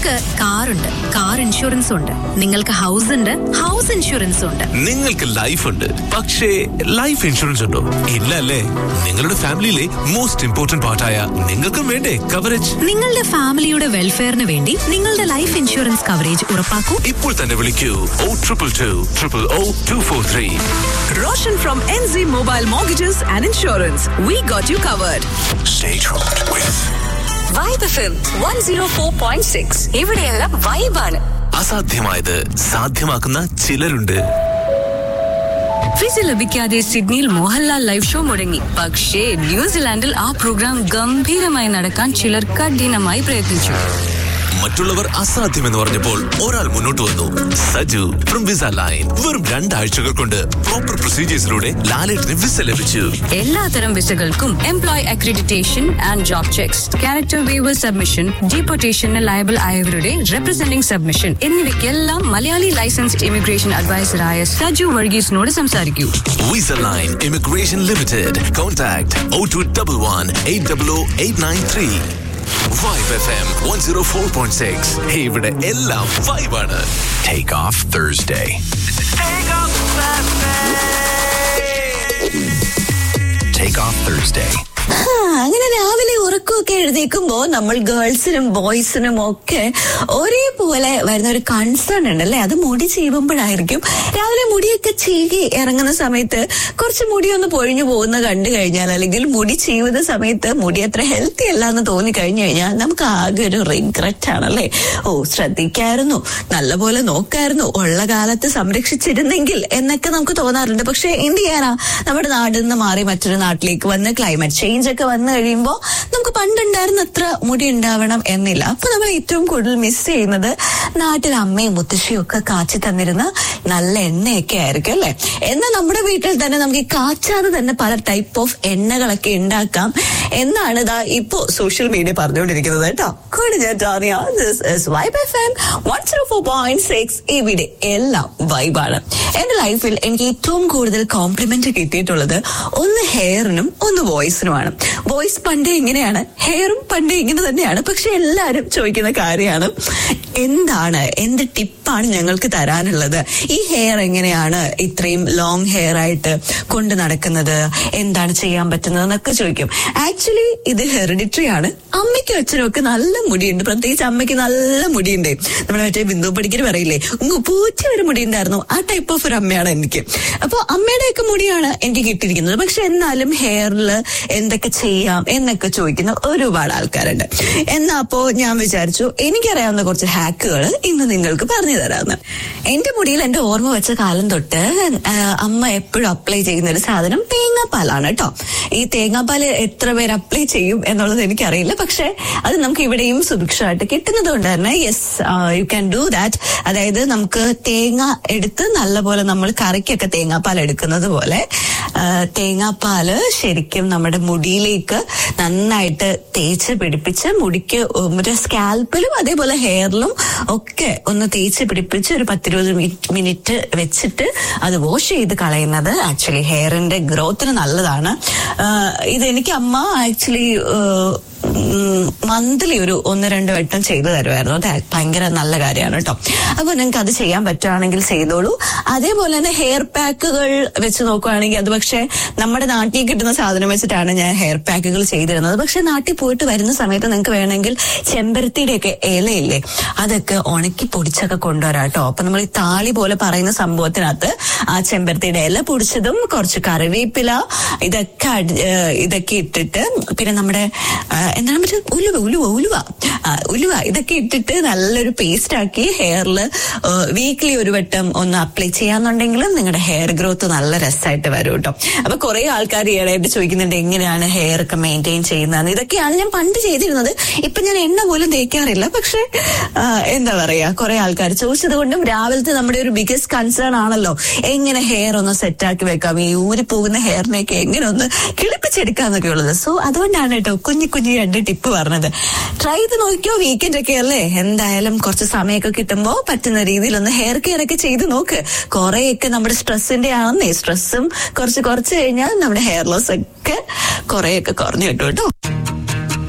നിങ്ങൾക്ക് കാറുണ്ട് car insurance ഉണ്ട് നിങ്ങൾക്ക് ഹൗസ് ഉണ്ട് ഹൗസ് ഇൻഷുറൻസ് ഉണ്ട് നിങ്ങൾക്ക് ലൈഫ് ഉണ്ട് പക്ഷേ ലൈഫ് ഇൻഷുറൻസ് ഉണ്ടോ ഇല്ല അല്ലേ നിങ്ങളുടെ ഫാമിലിയിലെ മോസ്റ്റ് ഇമ്പോർട്ടന്റ് പാർട്ടായ നിങ്ങൾക്കും വേണ്ടേ കവറേജ് നിങ്ങളുടെ ഫാമിലിയുടെ വെൽഫെയറിന് വേണ്ടി നിങ്ങളുടെ ലൈഫ് ഇൻഷുറൻസ് കവറേജ് ഉറപ്പാക്കൂ ഇപ്പോൾ തന്നെ വിളിക്കൂ O triple two triple O two four three Roshan from NZ Mobile Mortgages and Insurance. We got you covered. Stay tuned with vibe F M one zero four point six ഇവിടെയെല്ലാം വൈബാണ് അസാധ്യമായത് സാധ്യമാക്കുന്ന ചിലരുണ്ട് visa ലഭിക്കാതെ സിഡ്നിയിൽ Mohanlal live show മുടങ്ങി പക്ഷേ ന്യൂസിലാൻഡിൽ ആ programme ഗംഭീരമായി നടക്കാൻ ചിലർ കഠിനമായി പ്രയത്നിച്ചു മറ്റുള്ളവർ അസാധ്യമെന്ന് പറഞ്ഞപ്പോൾ ഒരാൾ മുന്നോട്ട് വന്നു സജു ഫ്രം വിസ ലൈൻ വെറും രണ്ടാഴ്ചകൾ കൊണ്ട് പ്രോപ്പർ പ്രൊസീജിയേഴ്സിലൂടെ ലാലേട്ടിന് വിസ ലഭിച്ചു എല്ലാത്തരം വിസകൾക്കും employ accreditation and job checks character waiver submission ഡീപ്പോർട്ടേഷന് ലയബിൾ ആയവരുടെ റെപ്രസെന്റിംഗ് സബ്മിഷൻ എന്നിവയ്ക്കെല്ലാം മലയാളി ലൈസൻസ്ഡ് ഇമിഗ്രേഷൻ അഡ്വൈസറായ സജു വർഗീസിനോട് സംസാരിക്കൂ Visa Line Immigration Limited. Contact 0211-800-893. Vibe FM 104.6. ഇവിടെ എല്ലാം വൈബാണ് Take off Thursday. Take off Thursday. ആ, അങ്ങനെ രാവിലെ ഉറക്കമൊക്കെ എഴുന്നേക്കുമ്പോ നമ്മൾ ഗേൾസിനും ബോയ്സിനും ഒക്കെ ഒരേപോലെ വരുന്ന ഒരു കൺസേൺ ഉണ്ട് അല്ലെ അത് മുടി ചീവുമ്പോഴായിരിക്കും രാവിലെ മുടിയൊക്കെ ചീകി ഇറങ്ങുന്ന സമയത്ത് കുറച്ച് മുടി ഒന്ന് പൊഴിഞ്ഞു പോകുന്ന കണ്ടു കഴിഞ്ഞാൽ അല്ലെങ്കിൽ മുടി ചീവുന്ന സമയത്ത് മുടി അത്ര ഹെൽത്തി അല്ല എന്ന് തോന്നി കഴിഞ്ഞു കഴിഞ്ഞാൽ നമുക്ക് ആകെ ഒരു റിഗ്രറ്റ് ആണല്ലേ ഓ ശ്രദ്ധിക്കായിരുന്നു നല്ലപോലെ നോക്കായിരുന്നു ഉള്ള കാലത്ത് സംരക്ഷിച്ചിരുന്നെങ്കിൽ എന്നൊക്കെ നമുക്ക് തോന്നാറുണ്ട് പക്ഷെ എന്ത് ചെയ്യാനാ നമ്മുടെ നാട്ടിൽ നിന്ന് മാറി മറ്റൊരു നാട്ടിലേക്ക് വന്ന് ക്ലൈമറ്റ് ചേഞ്ച് ഒക്കെ വന്നു കഴിയുമ്പോൾ നമുക്ക് പണ്ടുണ്ടായിരുന്ന അത്ര മുടി ഉണ്ടാവണം എന്നില്ല അപ്പൊ നമ്മൾ ഏറ്റവും കൂടുതൽ മിസ് ചെയ്യുന്നത് നാട്ടിൽ അമ്മയും മുത്തശ്ശിയും ഒക്കെ കാച്ചി തന്നിരുന്ന നല്ല എണ്ണയൊക്കെ ആയിരിക്കും അല്ലെ എന്നാൽ നമ്മുടെ വീട്ടിൽ തന്നെ നമുക്ക് ഈ കാച്ചാതെ തന്നെ പല ടൈപ്പ് ഓഫ് എണ്ണകളൊക്കെ ഉണ്ടാക്കാം എന്നാണ് ഇതാ ഇപ്പോ സോഷ്യൽ മീഡിയ പറഞ്ഞുകൊണ്ടിരിക്കുന്നത് കേട്ടോ കൂടി ഞാൻ ടാറിയ this is vibe F M one zero four point six ഇവിടെ എല്ലാം വൈബാണ് എന്റെ ലൈഫിൽ എനിക്ക് ഏറ്റവും കൂടുതൽ കോംപ്ലിമെന്റ് കിട്ടിയിട്ടുള്ളത് ഒന്ന് ഹെയറിനും ഒന്ന് വോയിസിനുമാണ് വോയിസ് പണ്ടേ ഇങ്ങനെയാണ് ഹെയറും പണ്ടേ ഇങ്ങനെ തന്നെയാണ് പക്ഷെ എല്ലാരും ചോദിക്കുന്ന കാര്യമാണ് എന്താണ് എന്ത് ടിപ്പാണ് ഞങ്ങൾക്ക് തരാനുള്ളത് ഈ ഹെയർ എങ്ങനെയാണ് ഇത്രയും ലോങ് ഹെയർ ആയിട്ട് കൊണ്ട് നടക്കുന്നത് എന്താണ് ചെയ്യാൻ പറ്റുന്നത് എന്നൊക്കെ ചോദിക്കും ആക്ച്വലി ഇത് ഹെറിഡിറ്ററി ആണ് അമ്മയ്ക്കും അച്ഛനും ഒക്കെ നല്ല മുടിയുണ്ട് പ്രത്യേകിച്ച് അമ്മയ്ക്ക് നല്ല മുടിയുണ്ട് നമ്മുടെ മറ്റേ ബിന്ദു പടിക്കൽ പറയില്ലേ ഉങ്ങ് പൂച്ച വരെ മുടിയുണ്ടായിരുന്നു ആ ടൈപ്പ് ഓഫ് ഒരു അമ്മയാണ് എനിക്ക് അപ്പൊ അമ്മയുടെയൊക്കെ മുടിയാണ് എനിക്ക് കിട്ടിയിരിക്കുന്നത് പക്ഷെ എന്നാലും ഹെയറിൽ എന്തൊക്കെ ചെയ്യാം എന്നൊക്കെ ചോദിക്കുന്ന ഒരുപാട് ആൾക്കാരുണ്ട് എന്നാ അപ്പോ ഞാൻ വിചാരിച്ചു എനിക്കറിയാവുന്ന കുറച്ച് ഹാക്കുകൾ ഇന്ന് നിങ്ങൾക്ക് പറഞ്ഞു തരാമെന്ന് എന്റെ മുടിയിൽ എന്റെ ഓർമ്മ വെച്ച കാലം തൊട്ട് ആ, അമ്മ എപ്പോഴും അപ്ലൈ ചെയ്യുന്ന ഒരു സാധനം തേങ്ങാപ്പാലാണ് കേട്ടോ ഈ തേങ്ങാപ്പാല് എത്ര പേര് അപ്ലൈ ചെയ്യും എന്നുള്ളത് എനിക്കറിയില്ല പക്ഷെ അത് നമുക്ക് ഇവിടെയും സുഭിക്ഷമായിട്ട് കിട്ടുന്നത് കൊണ്ട് തന്നെ yes you can do that അതായത് നമുക്ക് തേങ്ങ എടുത്ത് നല്ലപോലെ നമ്മൾ കറിക്കൊക്കെ തേങ്ങാപ്പാൽ എടുക്കുന്നത് പോലെ ആ, തേങ്ങാപ്പാല് ശരിക്കും നമ്മുടെ മുടിയിലേക്ക് നന്നായിട്ട് തേച്ച് പിടിപ്പിച്ച് മുടിക്ക് ഒരു സ്കാൽപ്പിലും അതേപോലെ ഹെയറിലും ഒക്കെ ഒന്ന് തേച്ച് പിടിപ്പിച്ച് ഒരു പത്തിരുപത് മിനിറ്റ് വെച്ചിട്ട് അത് വാഷ് ചെയ്ത് കളയുന്നത് ആക്ച്വലി ഹെയറിന്റെ ഗ്രോത്തിന് നല്ലതാണ് ആ, ഇത് എനിക്ക് അമ്മ ആക്ച്വലി മന്ത്ലി ഒരു ഒന്ന് രണ്ട് വട്ടം ചെയ്തു തരുമായിരുന്നു അത് ഭയങ്കര നല്ല കാര്യമാണ് കേട്ടോ അപ്പൊ നിങ്ങൾക്ക് അത് ചെയ്യാൻ പറ്റുവാണെങ്കിൽ ചെയ്തോളൂ അതേപോലെ തന്നെ ഹെയർ പാക്കുകൾ വെച്ച് നോക്കുവാണെങ്കിൽ അത് പക്ഷെ നമ്മുടെ നാട്ടിൽ കിട്ടുന്ന സാധനം വെച്ചിട്ടാണ് ഞാൻ ഹെയർ പാക്കുകൾ ചെയ്തിരുന്നത് പക്ഷെ നാട്ടിൽ പോയിട്ട് വരുന്ന സമയത്ത് നിങ്ങൾക്ക് വേണമെങ്കിൽ ചെമ്പരത്തിയുടെ ഒക്കെ ഇലയില്ലേ അതൊക്കെ ഉണക്കി പൊടിച്ചൊക്കെ കൊണ്ടുവരാം കേട്ടോ അപ്പൊ നമ്മൾ ഈ താളി പോലെ പറയുന്ന സംഭവത്തിനകത്ത് ആ ചെമ്പരത്തിയുടെ ഇല പൊടിച്ചതും കുറച്ച് കറിവേപ്പില ഇതൊക്കെ അടി- ഏഹ് ഇതൊക്കെ ഇട്ടിട്ട് പിന്നെ നമ്മുടെ ആ, എന്താണ് മറ്റേ ഉലുവ ഉലുവ ഉലുവ ആ, ഉലുവ ഇതൊക്കെ ഇട്ടിട്ട് നല്ലൊരു പേസ്റ്റ് ആക്കി ഹെയറിൽ വീക്ക്ലി ഒരു വട്ടം ഒന്ന് അപ്ലൈ ചെയ്യാന്നുണ്ടെങ്കിലും നിങ്ങളുടെ ഹെയർ ഗ്രോത്ത് നല്ല രസമായിട്ട് വരും കേട്ടോ അപ്പൊ കുറെ ആൾക്കാർ ഈയിടെയായിട്ട് ചോദിക്കുന്നുണ്ട് എങ്ങനെയാണ് ഹെയർ ഒക്കെ മെയിൻറ്റെയിൻ ചെയ്യുന്നത് ഇതൊക്കെയാണ് ഞാൻ പണ്ട് ചെയ്തിരുന്നത് ഇപ്പൊ ഞാൻ എണ്ണ പോലും തേക്കാറില്ല പക്ഷെ ആ, എന്താ പറയാ കുറെ ആൾക്കാർ ചോദിച്ചത് കൊണ്ടും രാവിലത്തെ നമ്മുടെ ഒരു ബിഗസ്റ്റ് കൺസേൺ ആണല്ലോ എങ്ങനെ ഹെയർ ഒന്ന് സെറ്റ് ആക്കി വെക്കാം ഈ ഊരി പോകുന്ന ഹെയറിനെയൊക്കെ എങ്ങനെ ഒന്ന് കിളിപ്പിച്ചെടുക്കാന്നൊക്കെ ഉള്ളത് സോ അതുകൊണ്ടാണ് കേട്ടോ കുഞ്ഞു കുഞ്ഞു രണ്ട് ടിപ്പ് പറഞ്ഞത് ട്രൈ ചെയ്ത് നോക്കിയോ വീക്കെൻഡ് ഒക്കെ അല്ലേ എന്തായാലും കുറച്ച് സമയമൊക്കെ കിട്ടുമ്പോ പറ്റുന്ന രീതിയിൽ ഒന്ന് ഹെയർ കെയർ ഒക്കെ ചെയ്ത് നോക്ക് കുറെയൊക്കെ നമ്മുടെ സ്ട്രെസ്സിന്റെ ആണെന്നേ സ്ട്രെസ്സും കുറച്ച് കുറച്ച് കഴിഞ്ഞാൽ നമ്മുടെ ഹെയർ ലോസ് ഒക്കെ കുറെയൊക്കെ കുറഞ്ഞു കിട്ടും കേട്ടോ